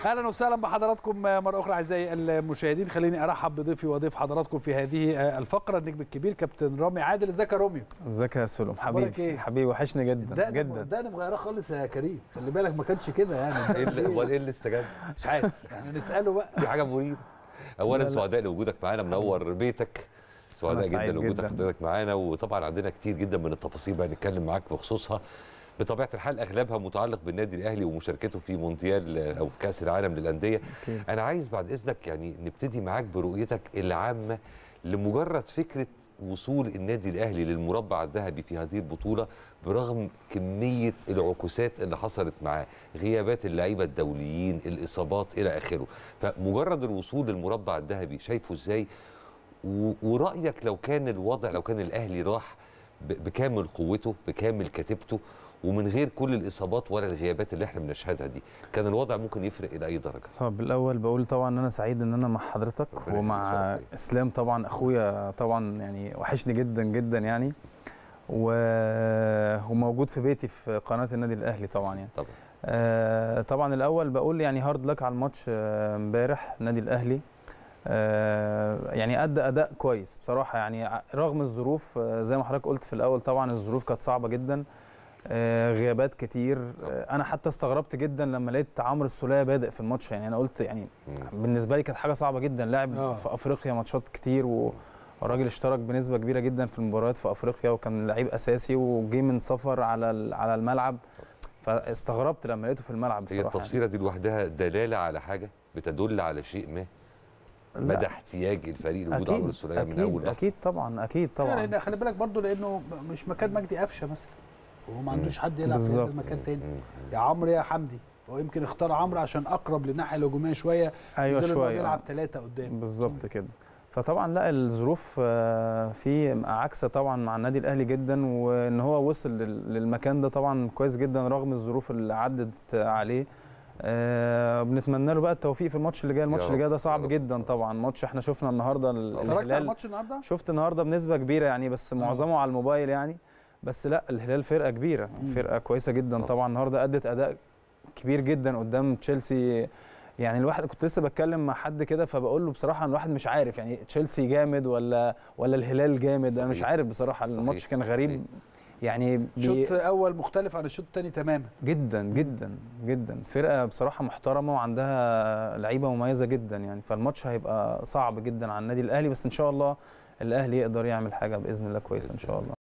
اهلا وسهلا بحضراتكم مره اخرى اعزائي المشاهدين خليني ارحب بضيفي وضيف حضراتكم في هذه الفقره النجم الكبير كابتن رامي عادل ازيك يا روميو ازيك يا سلم أخبارك حبيبي إيه؟ حبيبي وحشني جدا ده جدا ده انا مغيره خالص يا كريم خلي بالك ما كانش كده يعني ايه اللي امال ايه اللي استجاب؟ مش عارف يعني نساله بقى في حاجه مريبه اولا لا، لا. سعداء لوجودك معانا منور بيتك سعداء أنا جدا سعيد لوجودك جداً. حضرتك معانا وطبعا عندنا كتير جدا من التفاصيل بقى نتكلم معاك بخصوصها بطبيعه الحال اغلبها متعلق بالنادي الاهلي ومشاركته في مونديال آه، او في كاس العالم للانديه أكيد. انا عايز بعد اذنك يعني نبتدي معاك برؤيتك العامه لمجرد فكره وصول النادي الاهلي للمربع الذهبي في هذه البطوله برغم كميه العكوسات اللي حصلت معاه غيابات اللعيبه الدوليين الاصابات الى اخره فمجرد الوصول للمربع الذهبي شايفه ازاي و- ورايك لو كان الوضع لو كان الاهلي راح ب- بكامل قوته بكامل كتيبته ومن غير كل الاصابات ولا الغيابات اللي احنا بنشهدها دي كان الوضع ممكن يفرق الى اي درجه طب الاول بقول طبعا ان انا سعيد ان انا مع حضرتك ربنا ومع يخليك، شرف ليا. اسلام طبعا اخويا طبعا يعني وحشني جدا جدا يعني و... وموجود في بيتي في قناه النادي الاهلي طبعا يعني طبعا آه طبعا الاول بقول يعني هارد لك على الماتش آه، امبارح النادي الاهلي آه يعني ادى اداء كويس بصراحه يعني ع- رغم الظروف آه زي ما حضرتك قلت في الاول طبعا الظروف كانت صعبه جدا آه غيابات كتير طبعا. آه انا حتى استغربت جدا لما لقيت عمرو السوليه بادئ في الماتش يعني انا قلت يعني مم. بالنسبه لي كانت حاجه صعبه جدا لاعب آه. في افريقيا ماتشات كتير و الراجل اشترك بنسبه كبيره جدا في المباريات في افريقيا وكان لعيب اساسي وجه من سفر على ال- على الملعب فاستغربت لما لقيته في الملعب هي بصراحه التفصيله دي لوحدها دلاله على حاجه بتدل على شيء ما يعني. لا، مدى احتياج الفريق لوجود عمرو السوليه من اول اكيد لحظه اكيد طبعا اكيد طبعا طبعا لان خلي بالك برضو لانه مش مكان مجدي قفشه مثلا وهو ما عندوش حد يلعب في بالظبط. هذا المكان تاني مم. يا عمرو يا حمدي هو يمكن اختار عمرو عشان اقرب للناحيه الهجوميه شويه ايوه نزل إن هو شويه بيلعب آه. ثلاثه قدام بالظبط كده فطبعا لا الظروف آه، في عكسه طبعا مع النادي الاهلي جدا وان هو وصل لل- للمكان ده طبعا كويس جدا رغم الظروف اللي عدت عليه آه بنتمنى له بقى التوفيق في الماتش اللي جاي الماتش يا اللي جاي رب، ده يا صعب رب. جدا طبعا ماتش احنا شفنا النهارده ال- اتفرجت على الهلال الماتش النهارده؟ شفت النهارده بنسبه كبيره يعني بس معظمه على الموبايل يعني بس لا الهلال فرقه كبيره مم. فرقه كويسه جدا طبعا. طبعا النهارده ادت اداء كبير جدا قدام تشيلسي يعني الواحد كنت لسه بتكلم مع حد كده فبقول له بصراحه إن الواحد مش عارف يعني تشيلسي جامد ولا ولا الهلال جامد انا مش صحيح. عارف بصراحه صحيح. الماتش كان غريب صحيح. يعني بي شوط اول مختلف عن الشوط الثاني تماما جدا جدا جدا فرقه بصراحه محترمه وعندها لعيبه مميزه جدا يعني فالماتش هيبقى صعب جدا على النادي الاهلي بس ان شاء الله الاهلي يقدر يعمل حاجه باذن الله كويسه ان بإذن شاء الله